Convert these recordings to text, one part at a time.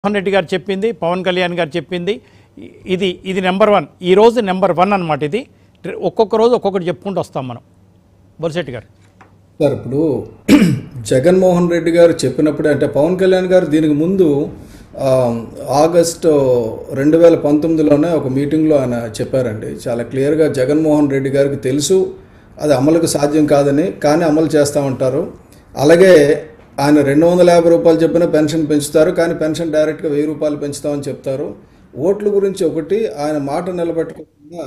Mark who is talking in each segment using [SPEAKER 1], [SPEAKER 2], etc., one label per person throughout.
[SPEAKER 1] జగన్మోహన్ రెడ్డి గారు చెప్పింది పవన్ కళ్యాణ్ గారు చెప్పింది ఇ- ఇది ఇది నెంబర్ వన్ ఈ రోజు నెంబర్ వన్ అనమాట ఇది ఒక్కొక్క రోజు ఒక్కొక్కటి చెప్పుకుంటూ వస్తాం మనం బొలిశెట్టి గారు
[SPEAKER 2] సార్ ఇప్పుడు జగన్మోహన్ రెడ్డి గారు చెప్పినప్పుడే అంటే పవన్ కళ్యాణ్ గారు దీనికి ముందు ఆ, ఆగస్టు రెండు వేల పంతొమ్మిదిలోనే ఒక మీటింగ్లో ఆయన చెప్పారండి చాలా క్లియర్గా జగన్మోహన్ రెడ్డి గారికి తెలుసు అది అమలుకు సాధ్యం కాదని కానీ అమలు చేస్తామంటారు అలాగే ఆయన రెండు వందల యాభై రూపాయలు చెప్పిన పెన్షన్ పెంచుతారు కానీ పెన్షన్ డైరెక్ట్గా వెయ్యి రూపాయలు పెంచుతామని చెప్తారు ఓట్ల గురించి ఒకటి ఆయన మాట నిలబెట్టకుండా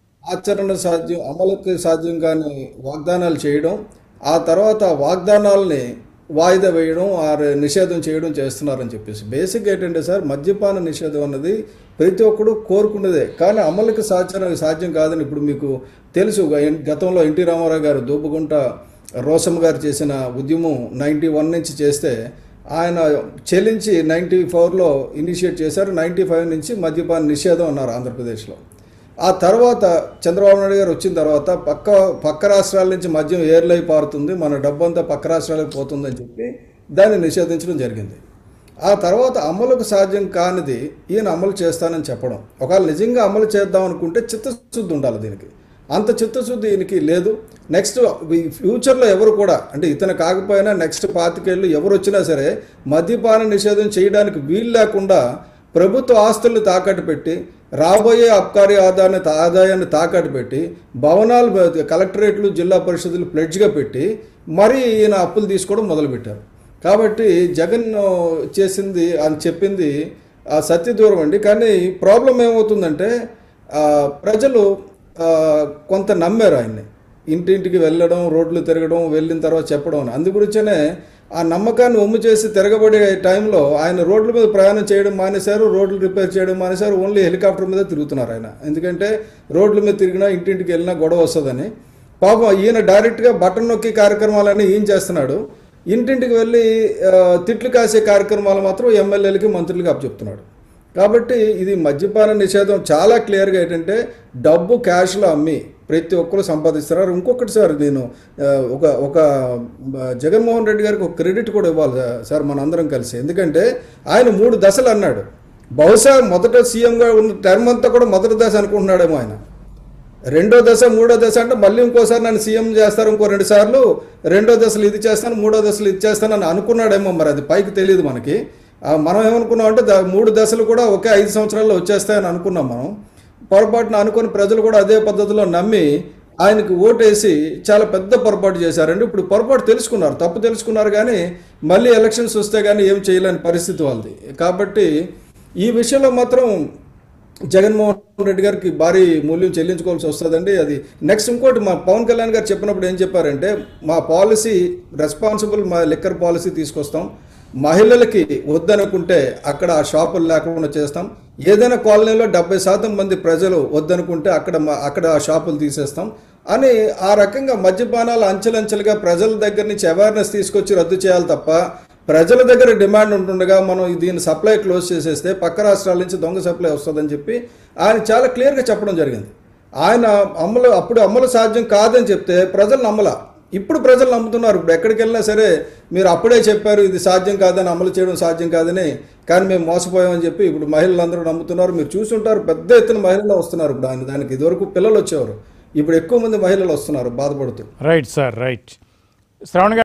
[SPEAKER 2] ఆచరణ సాధ్యం అమలుకి సాధ్యం కాని వాగ్దానాలు చేయడం ఆ తర్వాత వాగ్దానాలని వాయిదా వేయడం ఆ నిషేధం చేయడం చేస్తున్నారని చెప్పేసి బేసిక్ ఏంటంటే సార్ మద్యపాన నిషేధం అన్నది ప్రతి ఒక్కడు కోరుకున్నదే కానీ అమలుకి సాధ్యం సాధ్యం కాదని ఇప్పుడు మీకు తెలుసు గ- గతంలో ఎన్టీ రామారావు గారు దూపుగుంట రోసమ్మ గారు చేసిన ఉద్యమం నైంటీ వన్ నుంచి చేస్తే ఆయన చెల్లించి నైంటీ ఫోర్లో ఇనిషియేట్ చేశారు నైంటీ ఫైవ్ నుంచి మద్యపాన నిషేధం అన్నారు ఆంధ్రప్రదేశ్లో ఆ తర్వాత చంద్రబాబు నాయుడు గారు వచ్చిన తర్వాత పక్క పక్క రాష్ట్రాల నుంచి మద్యం ఏర్లై పారుతుంది మన డబ్బంతా పక్క రాష్ట్రాలకు పోతుందని చెప్పి దాన్ని నిషేధించడం జరిగింది ఆ తర్వాత అమలుకు సాధ్యం కానిది ఈయన అమలు చేస్తానని చెప్పడం ఒకవేళ నిజంగా అమలు చేద్దాం అనుకుంటే చిత్తశుద్ధి ఉండాలి దీనికి అంత చిత్తశుద్ధి ఈయనకి లేదు నెక్స్ట్ ఈ ఫ్యూచర్లో ఎవరు కూడా అంటే ఇతను కాకపోయినా నెక్స్ట్ పాతికేళ్ళు ఎవరు వచ్చినా సరే మద్యపాన నిషేధం చేయడానికి వీలు లేకుండా ప్రభుత్వ ఆస్తుల్ని తాకట్టు పెట్టి రాబోయే అబ్కారీ ఆదాయాన్ని ఆదాయాన్ని తాకట్టు పెట్టి భవనాలు కలెక్టరేట్లు జిల్లా పరిషత్లు ప్లెడ్జ్గా పెట్టి మరీ ఈయన అప్పులు తీసుకోవడం మొదలుపెట్టారు కాబట్టి జగన్ చేసింది అని చెప్పింది ఆ సత్య దూరం అండి కానీ ప్రాబ్లం ఏమవుతుందంటే ఆ, ప్రజలు ఆ, కొంత నమ్మారు ఆయన్ని ఇంటింటికి వెళ్ళడం రోడ్లు తిరగడం వెళ్ళిన తర్వాత చెప్పడం అని అందు గురించనే ఆ నమ్మకాన్ని ఒమ్ము చేసి తిరగబడే టైంలో ఆయన రోడ్ల మీద ప్రయాణం చేయడం మానేశారు రోడ్లు రిపేర్ చేయడం మానేశారు ఓన్లీ హెలికాప్టర్ మీద తిరుగుతున్నారు ఆయన ఎందుకంటే రోడ్ల మీద తిరిగినా ఇంటింటికి వెళ్ళినా గొడవ వస్తుందని పాపం ఈయన డైరెక్ట్గా బటన్ నొక్కి కార్యక్రమాలన్నీ ఈయన చేస్తున్నాడు ఇంటింటికి వెళ్ళి ఆ, తిట్లు కాసే కార్యక్రమాలు మాత్రం ఎమ్మెల్యేలకి మంత్రులకి అప్పచెప్తున్నాడు కాబట్టి ఇది మద్యపాన నిషేధం చాలా క్లియర్గా ఏంటంటే డబ్బు క్యాష్లో అమ్మి ప్రతి ఒక్కరు సంపాదిస్తున్నారు ఇంకొకటి సార్ నేను ఆ, ఒక ఒక ఆ, జగన్మోహన్ రెడ్డి గారికి ఒక క్రెడిట్ కూడా ఇవ్వాలి సార్- సార్ మనందరం కలిసి ఎందుకంటే ఆయన మూడు దశలు అన్నాడు బహుశా మొదట సీఎంగా ఉన్న టర్మ్ అంతా కూడా మొదటి దశ అనుకుంటున్నాడేమో ఆయన రెండో దశ మూడో దశ అంటే మళ్ళీ ఇంకోసారి నన్ను సీఎం చేస్తారు ఇంకో రెండు సార్లు రెండో దశలు ఇది చేస్తాను మూడో దశలు ఇది చేస్తాను అని అనుకున్నాడేమో మరి అది పైకి తెలియదు మనకి ఆ, మనం ఏమనుకున్నాం అంటే ద- మూడు దశలు కూడా ఒకే ఐదు సంవత్సరాల్లో వచ్చేస్తాయని అనుకున్నాం మనం పొరపాటున అనుకుని ప్రజలు కూడా అదే పద్ధతిలో నమ్మి ఆయనకి ఓటేసి చాలా పెద్ద పొరపాటు చేశారండి ఇప్పుడు పొరపాటు తెలుసుకున్నారు తప్పు తెలుసుకున్నారు కానీ మళ్ళీ ఎలక్షన్స్ వస్తే కానీ ఏం చేయలేని పరిస్థితి వాళ్ళది కాబట్టి ఈ విషయంలో మాత్రం జగన్మోహన్ రెడ్డి గారికి భారీ మూల్యం చెల్లించుకోవాల్సి వస్తుందండి అది నెక్స్ట్ ఇంకోటి మా పవన్ కళ్యాణ్ గారు చెప్పినప్పుడు ఏం చెప్పారంటే మా పాలసీ రెస్పాన్సిబుల్ మా లిక్కర్ పాలసీ తీసుకొస్తాం మహిళలకి వద్దనుకుంటే అక్కడ ఆ షాపులు లేకుండా చేస్తాం ఏదైనా కాలనీలో డెబ్బై శాతం మంది ప్రజలు వద్దనుకుంటే అక్కడ మా- అక్కడ ఆ షాపులు తీసేస్తాం అని ఆ రకంగా మద్యపానాలు అంచెలంచెలుగా ప్రజల దగ్గర నుంచి అవేర్నెస్ తీసుకొచ్చి రద్దు చేయాలి తప్ప ప్రజల దగ్గర డిమాండ్ ఉంటుండగా మనం దీన్ని సప్లై క్లోజ్ చేసేస్తే పక్క రాష్ట్రాల నుంచి దొంగ సప్లై వస్తుందని చెప్పి ఆయన చాలా క్లియర్గా చెప్పడం జరిగింది ఆయన అమలు అప్పుడు అమలు సాధ్యం కాదని చెప్తే ప్రజలు నమ్మలా ఇప్పుడు ప్రజలు నమ్ముతున్నారు ఇప్పుడు ఎక్కడికి వెళ్ళినా సరే మీరు అప్పుడే చెప్పారు ఇది సాధ్యం కాదని అమలు చేయడం సాధ్యం కాదని కానీ మేము మోసపోయామని చెప్పి ఇప్పుడు మహిళలందరూ నమ్ముతున్నారు మీరు చూసుంటారు పెద్ద ఎత్తున మహిళలు వస్తున్నారు ఇప్పుడు ఆయన దానికి ఇదివరకు పిల్లలు వచ్చేవారు ఇప్పుడు ఎక్కువ మంది మహిళలు వస్తున్నారు బాధపడుతూ
[SPEAKER 1] రైట్ సార్ రైట్ శ్రవణ్ గారు